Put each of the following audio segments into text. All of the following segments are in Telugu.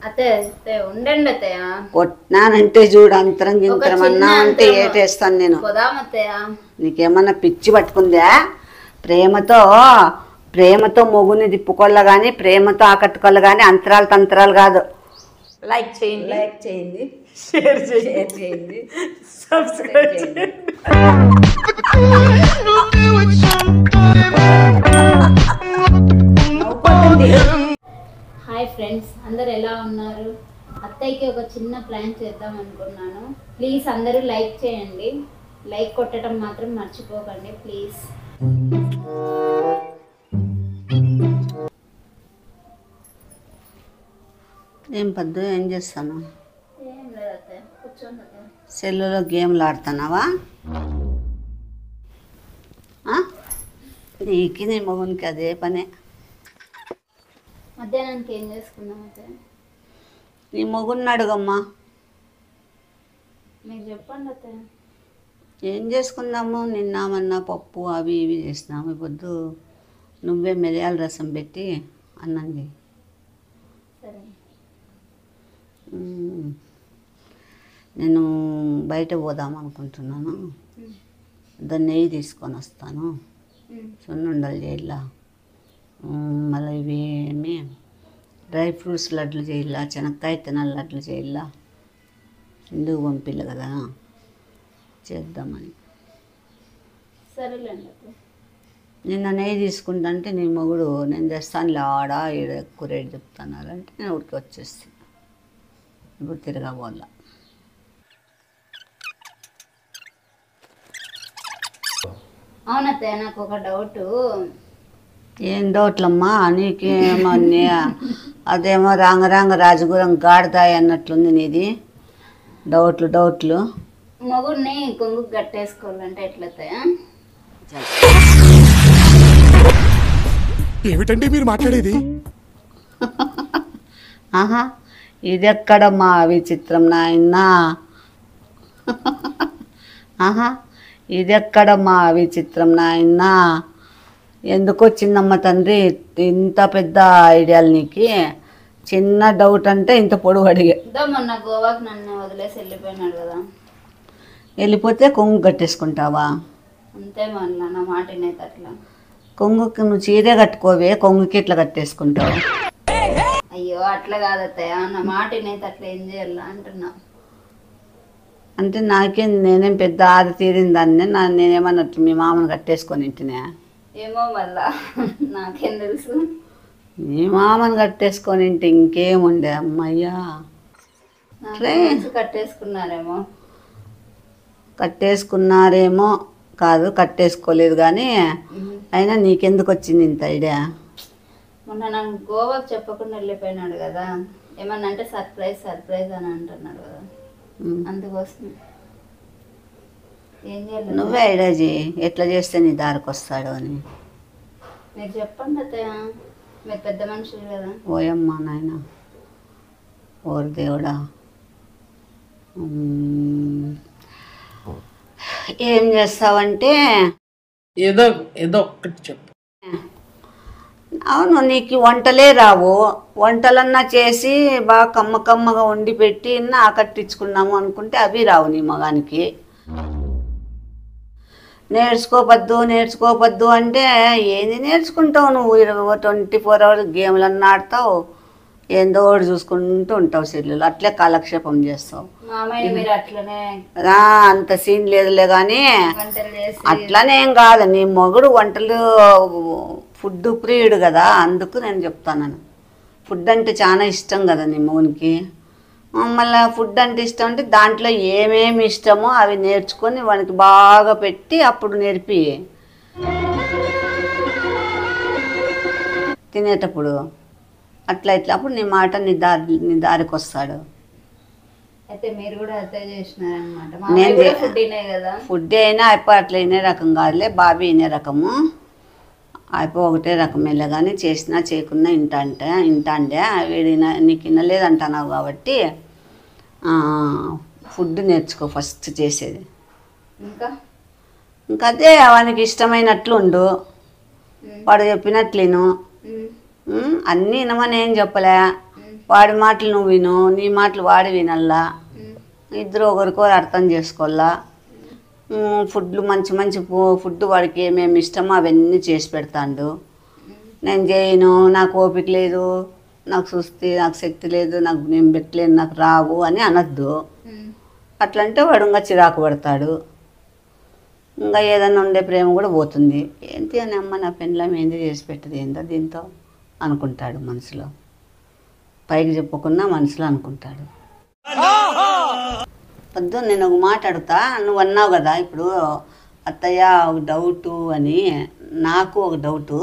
అతే అతే ఉండండి అత్తయ్య కొట్టినానంటే చూడు అంతరం గింతరం చిన్న అన్నా అంటే అంతరము. ఏటేస్తాను నేను పోదాం అత్తయ్య నీకేమన్నా పిచ్చి పట్టుకుందా ప్రేమతో ప్రేమతో మొగుని తిప్పుకోళ్ళ కానీ ప్రేమతో ఆకట్టుకోళ్ళ కానీ అంతరాలు తంత్రాలు కాదు లైక్ చేయండి లైక్ చేయండి షేర్ చేయండి షేర్ చేయండి సబ్స్క్రైబ్ చేయండి హాయ్ ఫ్రెండ్స్ అందరు ఎలా ఉన్నారు అత్తయ్యకి ఒక చిన్న ప్లాన్ చేద్దాం అనుకున్నాను ప్లీజ్ అందరూ లైక్ చేయండి లైక్ కొట్టడం మాత్రం మర్చిపోకండి ప్లీజ్ ఏం పద్దు ఏం చేస్తాను ఏం లేదు అత్తయ్య కూర్చోండి అత్తయ్య సెల్లులో గేమ్లు ఆడుతున్నావా ఆ? నీకు నీ మొగునికి అదే పనే మధ్యాహ్నానికి ఏం చేసుకుందాం అత్తయ్య నీ మొగుడిని అడుగమ్మా మీరు చెప్పండి అత్తయ్య ఏం చేసుకుందాము నిన్న మొన్న పప్పు అవి ఇవి చేసినాము పొద్దు నువ్వే మిరియాల రసం పెట్టి అన్నం చేయి సరే మ్మ్. నేను బయట పోదాం అనుకుంటున్నాను ఉమ్. దాన్ని నెయ్యి తీసుకొని వస్తాను ఉమ్. సున్నుండలు చేయాల మళ్ళీ ఇవి ఏమి డ్రై ఫ్రూట్స్ లడ్లు చేయాల శనక్కాయ తినాల లడ్లు చేయాల ఇందుకు పంపిల్ల కదా చేద్దామని సరేలేండి అత్తయ్య నిన్న నెయ్యి తీసుకుంటా నీ మొగుడు నేను తెస్తాను ఆడ ఈడ ఎక్కువ రేటు చెప్తున్నారంటే నేను ఉడికి వచ్చేస్తాను ఇప్పుడు తిరగబోల్లా అవును అత్తయ్య నాకు ఒక డౌట్ ఏం డౌట్లమ్మా నీకేమో నీ అదేమో రాంగ రాంగ రాజగురం గాడిదాయి అన్నట్లుంది నీది డౌట్లు డౌట్లు మొగుడిని కొంగు కట్టేసుకోవాలంటే ఎట్లా అత్తయ్య ఏమిటండి మీరు మాట్లాడేది ఆహా ఇదెక్కడమ్మా విచిత్రం నాయనా ఆహా ఇదెక్కడమ్మా విచిత్రం నాయనా ఎందుకు వచ్చిందమ్మ తండ్రి ఇంత పెద్ద ఐడియాలు నీకు చిన్న డౌట్ అంటే ఇంత పొడుగు అడిగే ఇదో మొన్న గోవాకి నన్ను వదిలేసి వెళ్ళిపోయినాడు కదా వెళ్ళిపోతే కొంగు కట్టేసుకుంటావా అంతే మళ్ళా నా మాట వినేది అట్లా కొంగుకి నువ్వు చీరే కట్టుకోవే కొంగుకి ఇట్లా కట్టేసుకుంటావు అయ్యో అట్లా కాదత్తయ్య నా మాట వినేది అట్లా ఏం చేయాలా అంటున్నా అంటే నాకేం నేనేం పెద్ద ఆది తీరిన దాన్ని నా నేనేమన్నట్టు మీ మామను కట్టేసుకొని ఇంటినే ఏమో మళ్ళా నాకేం తెలుసు మీ మామను కట్టేసుకొని ఇంటి ఇంకేముండే అమ్మయ్యా నాకు అట్లే. తెలిసి కట్టేసుకున్నారేమో కట్టేసుకున్నారేమో కాదు కట్టేసుకోలేదు కానీ ఉమ్. అయినా నీకెందుకు వచ్చింది ఇంత ఐడియా మొన్న నాకు గోవాకి చెప్పకుండా వెళ్ళిపోయినాడు కదా ఏమన్నా అంటే సర్ప్రైజ్ సర్ప్రైజ్ అని అంటున్నాడు కదా ఉమ్. అందుకోసం ఏం చేయాలి నువ్వే ఐడియా చేయి ఎట్లా చేస్తే నీ దారికి వస్తాడు అని మీరు చెప్పండి అత్తయ్య మీరు పెద్ద మనుషులు కదా ఓయమ్మా నాయన ఓరు దేవుడా ఉమ్. ఏం చేస్తావంటే ఏదో ఏదో ఒక్కటి చెప్పు అవును నీకు వంటలే రావు వంటలన్నా చేసి బాగా కమ్మ కమ్మగా వండి పెట్టి ఆకట్టించుకున్నాము అనుకుంటే అవి రావు నీ మగానికి నేర్చుకోవద్దు నేర్చుకోవద్దు అంటే ఏంది నేర్చుకుంటావు నువ్వు ఇరవై ట్వంటీ ఫోర్ అవర్స్ గేమ్లన్నీ ఆడతావు ఏందో ఒకటి చూసుకుంటూ ఉంటావు సెల్లులు అట్లే కాలక్షేపం చేస్తావు మామయ్య మీరు అట్లనే రా అంత సీన్ లేదులే కానీ వంటలు చేసి అట్లనేం కాదు నీ మొగుడు వంటలు ఫుడ్ ప్రియుడు కదా అందుకు నేను చెప్తాను ఫుడ్ అంటే చాలా ఇష్టం కదా నీ మొగునికి మళ్ళీ ఫుడ్ అంటే ఇష్టం అంటే దాంట్లో ఏమేమి ఇష్టమో అవి నేర్చుకొని వానికి బాగా పెట్టి అప్పుడు నేర్పి తినేటప్పుడు అట్లా ఇట్లా అప్పుడు నీ మాట నీ దారి నీ దారికి వస్తాడు అయితే మీరు కూడా అదే చేసినారనమాట నేను మామయ్య కూడా చే- ఫుడ్ తినే కదా ఫుడ్ అయినా అయిపో అట్లా ఇనే రకం కాదులే బాబీ ఇనే రకము అయిపో ఒకటే రకమేలే కానీ చేసినా చేయకున్నా ఇంట అంటే ఇంట అంటే వీడి నీకు వినలేదు అంటున్నావు కాబట్టి ఆ, ఫుడ్ నేర్చుకో ఫస్ట్ చేసేది ఇంకా ఇంకా అదే వానికి ఇష్టమైనట్లు ఉండు వాడు చెప్పినట్లు విను ఉమ్, ఉమ్, అన్నీ వినమని ఏం చెప్పలే వాడి మాటలు నువ్వు విను నీ మాటలు వాడి వినల్లా ఉమ్. ఇద్దరు ఒకరికొకరు అర్థం చేసుకోవాలా ఉమ్, ఫుడ్లు మంచి మంచి ఫు- ఫుడ్ వాడికి ఏమేమి ఇష్టమో అవన్నీ చేసి పెడతాండు నేను చేయను నాకు ఓపిక లేదు నాకు సుస్థి నాకు శక్తి లేదు నాకు నేను పెట్టలేదు నాకు రావు అని అనొద్దు ఉమ్. అట్లంటే వాడు ఇంకా చిరాకు పడతాడు ఇంకా ఏదైనా ఉండే ప్రేమ కూడా పోతుంది ఏంటి అని అమ్మ నా పెండ్లం ఏంది చేసి పెట్టదు ఏందో దీంతో అనుకుంటాడు మనసులో పైకి చెప్పుకున్నా మనసులో అనుకుంటాడు వద్దు నేను ఒక మాట అడుగుతా నువ్వు అన్నావు కదా ఇప్పుడు అత్తయ్య ఒక డౌటు అని నాకు ఒక డౌటు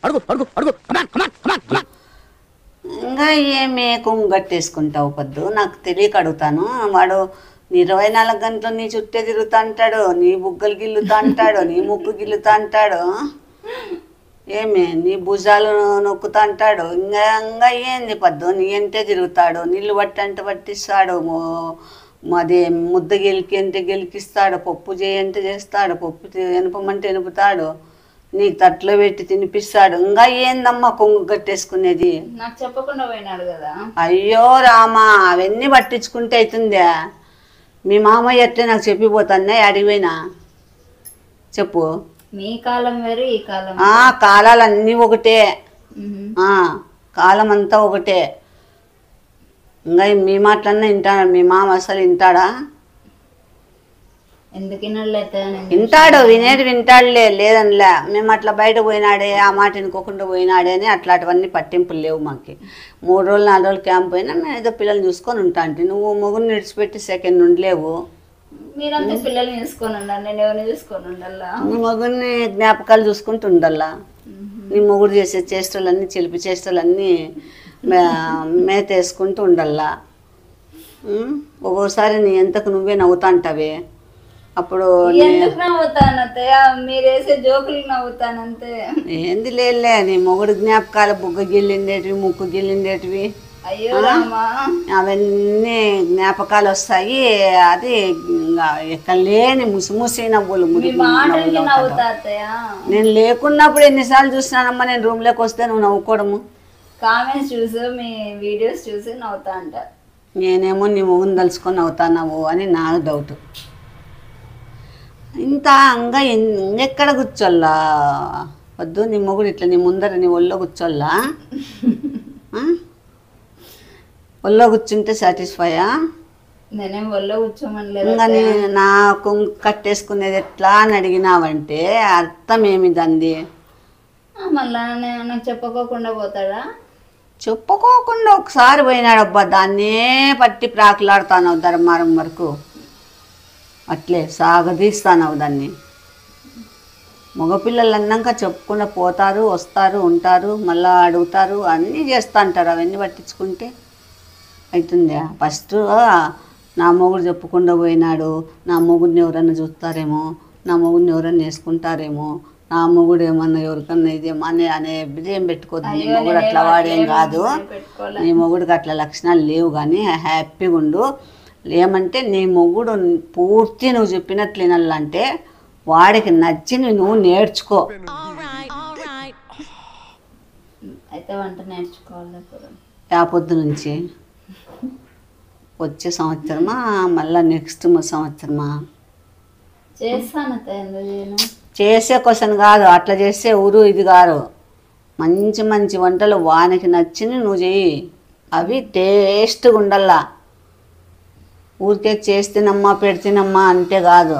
ఇంకా ఏమి కొంగు కట్టేసుకుంటావు పొద్దు నాకు తెలియక అడుగుతాను వాడు నీ ఇరవై నాలుగు గంటలు నీ చుట్టే తిరుగుతా అంటాడు నీ బుగ్గలు గిల్లుతా అంటాడు నీ ముక్కు గిల్లుతా అంటాడు ఏమి నీ భుజాలు నొక్కుతా అంటాడు ఇంకా ఇంకా ఏంది పద్దు నీ ఎంటే తిరుగుతాడు నీళ్ళు పట్టి అంటే పట్టిస్తాడు మో- మాది ముద్ద గెలికి అంటే గెలికిస్తాడు పప్పు చేయంటే చేస్తాడు పప్పు తి- ఎనుపమంటే ఎనుపుతాడు నీకు తట్లో పెట్టి తినిపిస్తాడు ఇంకా ఏందమ్మా కొంగు కట్టేసుకునేది నాకు చెప్పకుండా పోయినాడు కదా అయ్యో రామా అవన్నీ పట్టించుకుంటే అవుతుందా మీ మామయ్య ఎట్లే నాకు చెప్పిపోతానే అడిగిపోయినా చెప్పు మీ కాలం వేరు ఈ కాలం ఆ కాలాలన్నీ ఒకటే ఉమ్. ఆ కాలం అంతా ఒకటే ఇంకా మీ మాటలన్నా వింటాడు మీ మామ అసలు వింటాడా ఎందుకు వినట్లయితే వింటాడు వినేది వింటాడులే లేదనిలే మేము అట్లా బయట పోయినాడే ఆ మాట వినుకోకుండా పోయినాడే అని అట్లాంటివన్నీ పట్టింపులు లేవు మాకు మూడు రోజులు నాలుగు రోజులు క్యాంప్ పోయినా మేము ఏదో పిల్లల్ని చూసుకొని ఉంటా అంటే నువ్వు మొగుని విడిచిపెట్టి సెకండ్ ఉండలేవు మీరంతా పిల్లల్ని చూసుకొని ఉండాలి నేను ఎవరిని చూసుకొని ఉండాలా నీ మొగుడిని జ్ఞాపకాలు చూసుకుంటూ ఉండాలా నీ మొగుడు చేసే చేష్టలన్నీ చిలిపి చేష్టలన్నీ మే- మేత వేసుకుంటూ ఉండాలా ఉం? ఒక్కోసారి నీ ఎంతకు నువ్వే నవ్వుతా అంటావే అప్పుడు నీ- ఎందుకు నవ్వుతాను అత్తయ్య మీరు వేసే జోకులు నవ్వుతానంతే ఏంది లేలే నీ మొగుడు జ్ఞాపకాలు బుగ్గ గిల్లిండేటివి ముక్కు గిల్లిండేటివి అయ్యో రామా అవన్నీ జ్ఞాపకాలు వస్తాయి అది ఇంకా ఎక్కడ లేని ముసిముసి నవ్వులు మీ మురికి మాటలకి నవ్వులు నవ్వుతా అవుతాయి. అత్తయ్య నేను లేకున్నప్పుడు ఎన్నిసార్లు చూస్తున్నానమ్మా నేను రూమ్లోకి వస్తే నువ్వు నవ్వుకోవడము కామెంట్స్ చూసి మీ వీడియోస్ చూసి నవ్వుతా అంటారు నేనేమో నీ మొగుని తలుచుకొని అవుతాన్నావు అని నా డౌట్ ఇంత అంగా ఎన్- ఇంకెక్కడ కూర్చోల్లా వద్దు నీ మొగుడు ఇట్లా నీ ముందర నీ ఒళ్ళో కూర్చోల్లా ఆ? ఒళ్ళో కూర్చుంటే సాటిస్ఫైయా నేనేం ఒళ్ళో కూర్చోమని ఇంకా నీ నా కొంగు కట్టేసుకునేది ఎట్లా అని అడిగినావంటే అర్థం ఏమి దాన్ని మళ్ళా నే- నాకు చెప్పకోకుండా పోతాడా చెప్పుకోకుండా ఒకసారి పోయినాడబ్బా దాన్నే పట్టి ప్రాకులాడుతాను ధర్మారం వరకు అట్లే సాగదీస్తాను దాన్ని మగపిల్లలు అన్నాక చెప్పకుండా పోతారు వస్తారు ఉంటారు మళ్ళా అడుగుతారు అన్నీ చేస్తా అంటారు అవన్నీ పట్టించుకుంటే అవుతుందా ఫస్ట్ నా మొగుడు చెప్పకుండా పోయినాడు నా మొగుడిని ఎవరన్నా చూస్తారేమో నా మొగుడిని ఎవరన్నా వేసుకుంటారేమో నా మొగుడు ఏమన్నా ఎవరికన్నా ఇదేమో అనే అనే బిజయం పెట్టుకోదు నీ అయ్యో, మొగుడు నేనేం అట్లా వాడేం అట్లేం కాదు పెట్టుకోలే. నీ మొగుడికి అట్లా లక్షణాలు లేవు కానీ హ్యాపీగా ఉండు ఏమంటే నీ మొగుడు పూర్తి నువ్వు చెప్పినట్లు వినాలంటే వాడికి నచ్చి నువ్వు నేర్చుకో అయితే వంట నేర్చుకోవాలి ఇప్పుడు ఆ పొద్దు నుంచి వచ్చే సంవత్సరమా మళ్ళా నెక్స్ట్ సంవత్సరమా చేస్తాను అత్తయ్య ఎందుకు చేయను చేసే క్వశ్చన్ కాదు అట్లా చేస్తే ఊరు ఇది కాదు మంచి మంచి వంటలు వానికి నచ్చింది నువ్వు చెయ్యి అవి టేస్ట్గా ఉండల్లా ఊరికే చేస్తేనమ్మా పెడితేనమ్మా అంటే కాదు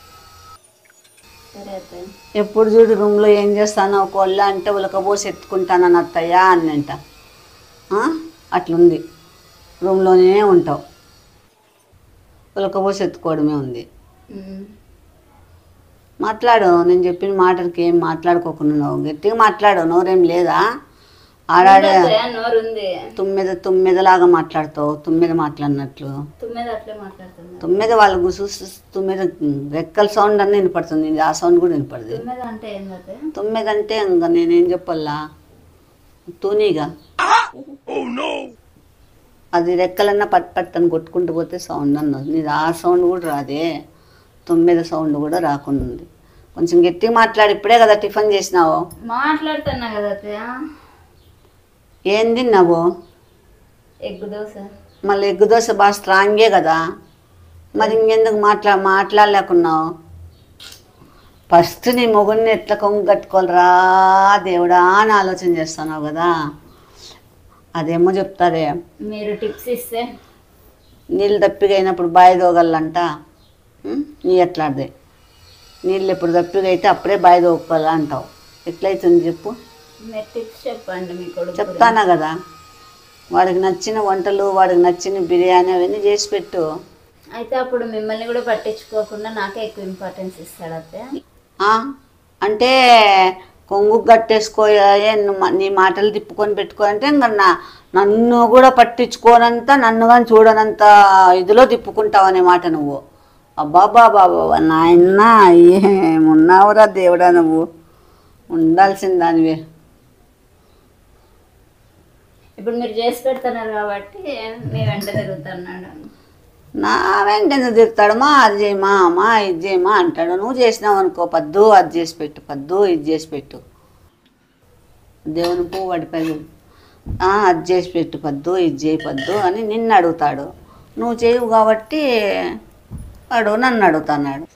సరే అత్తయ్య ఎప్పుడు చూడు రూమ్లో ఏం చేస్తానో కొల్ల అంటే ఉలకబోసి ఎత్తుకుంటానని అత్తయ్య అన్నంట ఆ? అట్లుంది రూమ్లోనే ఉంటావు ఉలకబోసి ఎత్తుకోవడమే ఉంది ఉమ్. మాట్లాడు నేను చెప్పిన మాటలకి ఏం మాట్లాడుకోకుండా నువ్వు గట్టిగా మాట్లాడు నోరేం లేదా ఆడాడే అత్తయ్య నోరు ఉంది తుమ్మెద తుమ్మెదలాగా మాట్లాడతావు తుమ్మెద మాట్లాడినట్లు తుమ్మిది అట్లే మాట్లాడుతుంది తుమ్మెద వాళ్ళ గుసు తుమ్మెద రెక్కల సౌండ్ అన్నీ వినపడుతుంది ఆ సౌండ్ కూడా వినపడదు తుమ్మిది అంటే ఏంది అత్తయ్య తొమ్మిది అంటే ఇంకా నేనేం చెప్పాలా తూనీగా అది రెక్కలన్నా పట్ పట్ అని కొట్టుకుంటూ పోతే సౌండ్ అన్నది నీది ఆ సౌండ్ కూడా రాదే తొమ్మిది సౌండ్ కూడా రాకుండా ఉంది కొంచెం గట్టిగా మాట్లాడి ఇప్పుడే కదా టిఫిన్ చేసినావు మాట్లాడుతున్నా కదా అత్తయ్య ఏం తిన్నావు ఎగ్ దోశ మళ్ళీ ఎగ్గు దోశ బాగా స్ట్రాంగే కదా మరి ఇంకెందుకు మాట్లా మాట్లాడలేకున్నావు ఫస్ట్ నీ మొగుడిని ఎట్లా కొంగు కట్టుకోవాలరా దేవుడా అని ఆలోచన చేస్తున్నావు కదా అదేమో చెప్తారే మీరు టిప్స్ ఇస్తే నీళ్ళు దప్పిగా అయినప్పుడు బాయి దోగలంట ఉం? నీ ఎట్లాడితే నీళ్ళు ఎప్పుడు దప్పిగా అయితే అప్పుడే బాయి దోక్కోవాలా అంటావు ఎట్లయితుంది చెప్పు మీరు టిప్స్ చెప్పండి మీ కొడుకు చెప్తానా కదా వాడికి నచ్చిన వంటలు వాడికి నచ్చిన బిర్యానీ అవన్నీ చేసి పెట్టు అయితే అప్పుడు మిమ్మల్ని కూడా పట్టించుకోకుండా నాకే ఎక్కువ ఇంపార్టెన్స్ ఇస్తాడు అత్తయ్య ఆ? అంటే కొంగు కట్టేసుకోయే నువ్వు మా- నీ మాటలు తిప్పుకొని పెట్టుకో అంటే ఇంకా నా నన్ను కూడా పట్టించుకోనంత నన్ను కానీ చూడనంత ఇదిలో తిప్పుకుంటావు అనే మాట నువ్వు అబ్బాబా బాబా నాయన ఏమున్నావురా దేవుడా నువ్వు ఉండాల్సిన దానివే ఇప్పుడు మీరు చేసి పెడుతున్నారు కాబట్టి మీ వెంట తిరుగుతున్నాడు నా వెంట ఎందుకు తిరుగుతాడు మా అది చేయమా మా ఇది చేయమా అంటాడు నువ్వు చేసినావు అనుకో పద్దు అది చేసి పెట్టు పద్దు ఇది చేసి పెట్టు దేవుని పువ్వు పడిపోయి "ఆ, అది చేసి పెట్టు పద్దు ఇది చేయి పద్దు అని నిన్ను అడుగుతాడు నువ్వు చేయవు కాబట్టి వాడు నన్ను అడుగుతున్నాడు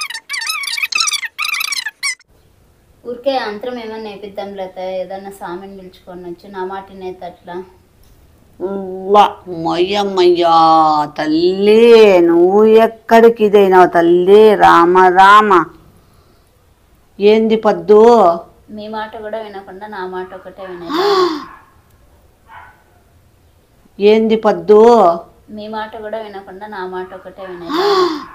ఊరికే అంతరం ఏమన్నా నేర్పిద్దాం లేకపోతే ఏదన్నా సామిని పిలుచుకొని వచ్చి నా మాట నేత అట్లా ఉవ్వా, మొయ్యమ్మయ్యా తల్లి నువ్వు ఎక్కడికి ఇదైనావు తల్లి రామ రామ ఏంది పద్దు మీ మాట కూడా వినకుండా నా మాట ఒకటే వినేది ఏంది పద్దు మీ మాట కూడా వినకుండా నా మాట ఒకటే వినేది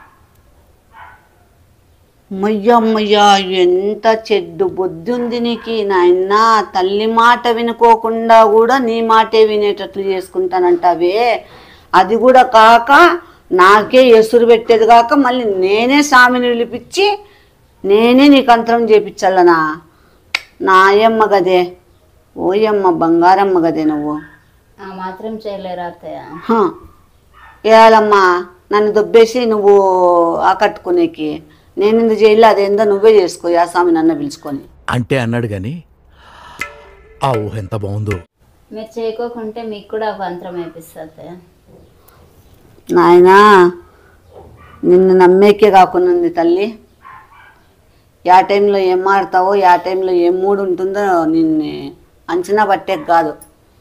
మయ్యమ్మయ్యా ఎంత చెడ్డు బుద్ధి ఉంది నీకు నాయన తల్లి మాట వినుకోకుండా కూడా నీ మాటే వినేటట్లు చేసుకుంటానంటావే అది కూడా కాక నాకే ఎసురు పెట్టేది కాక మళ్ళీ నేనే స్వామిని పిలిపించి నేనే నీకు అంతరం చేపించాలనా నాయమ్మ గదే ఓయమ్మ బంగారమ్మ గదే నువ్వు ఆ మాత్రం చేయలేరు అత్తయ్య హ. ఏయాలమ్మా నన్ను దొబ్బేసి నువ్వు ఆకట్టుకునేకి నేను ఎందుకు చేయలే అదేందో నువ్వే చేసుకో యాస్వామి నన్ను పిలుచుకొని అంటే అన్నాడు గాని ఆ ఊహ ఎంత బాగుందో మీరు చేయకోకుంటే మీకు కూడా ఒక అంతరం వేపిస్తుంది అత్తయ్య నాయనా నిన్ను నమ్మేకే కాకుండా ఉంది తల్లి యా టైంలో ఏం మాడతావో యా టైంలో ఏం మూడు ఉంటుందో నిన్ను అంచనా పట్టేకి కాదు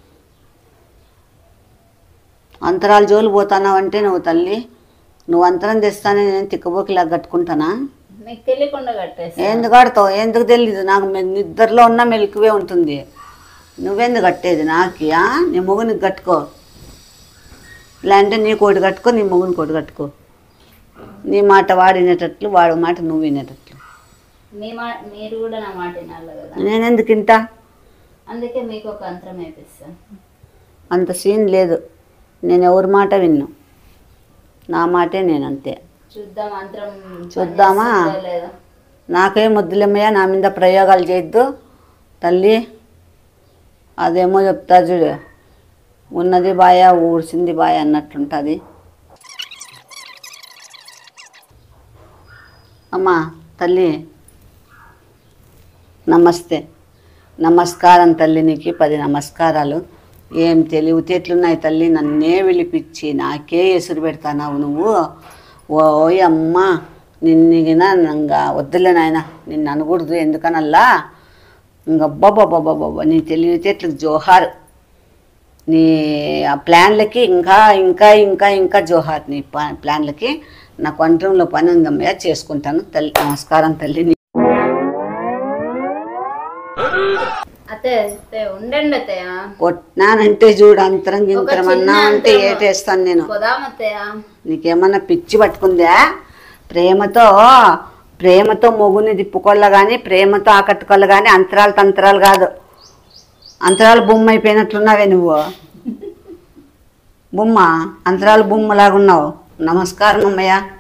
అంతరాల జోలు పోతానావంటే నువ్వు తల్లి నువ్వు అంతరం తెస్తానే నేను తిక్కబోకిలా కట్టుకుంటానా మీకు తెలియకుండా కట్టేసి ఎందుకు కడతావు ఎందుకు తెలీదు నాకు మె- నిద్రలో ఉన్న మెలకువే ఉంటుంది నువ్వెందుకు కట్టేది నాకి ఆ? నీ మొగునికి కట్టుకో లేదంటే నీ కోటి కట్టుకో నీ మొగుని కోటి కట్టుకో నీ మాట వాడు వినేటట్లు వాడి మాట నువ్వు వినేటట్లు మీ మా మీరు కూడా నా మాట వినాలి కదా నేను ఎందుకు ఇంటా అందుకే మీకు ఒక అంతరం వేపిస్తా అంత సీన్ లేదు నేను ఎవరి మాట విన్ను నా మాటే నేను అంతే చూద్దాం అంతరం చూద్దామా? పనిచేస్తుందో లేదో నాకేం వద్దులేమయ్యా నా మీద ప్రయోగాలు చేయొద్దు తల్లి అదేమో చెప్తారు చూడు ఉన్నది బాయ ఊడ్చింది బాయ అన్నట్లుంటుంది అమ్మా తల్లి నమస్తే నమస్కారం తల్లి నీకు పది నమస్కారాలు ఏం తెలివితేట్లున్నాయి తల్లి నన్నే విలిపించి నాకే ఎసురు పెడతానావు నువ్వు ఓయ్ అమ్మ నిన్నగిన ఇంకా వద్దులే నాయన నిన్ను అనకూడదు ఎందుకనల్లా ఇంకబ్బాబాబాబాబా నీ తెలివితేట్లకు జోహార్ నీ ఆ ప్లాన్లకి ఇంకా ఇంకా ఇంకా ఇంకా జోహార్ నీ ప- ప్లాన్లకి నాకు వంట రూమ్లో పని ఉందమ్మయ్య చేసుకుంటాను తల్లి నమస్కారం తల్లి నీ- అత్తయ్య అత్తయ్య ఉండండి అత్తయ్య కొట్టినానంటే చూడు అంతరం గింతరం ఒక చిన్న అన్నా అంటే అంతరం. ఏటేస్తాను నేను పోదాం అత్తయ్య నీకేమన్నా పిచ్చి పట్టుకుందా ప్రేమతో ప్రేమతో మొగుని తిప్పుకోళ్ళ కానీ ప్రేమతో ఆకట్టుకోళ్ళ కానీ అంతరాలు తంత్రాలు కాదు అంతరాలు బొమ్మ అయిపోయినట్లున్నావే నువ్వు బొమ్మ అంతరాలు బొమ్మలాగున్నావు నమస్కారం అమ్మయ్య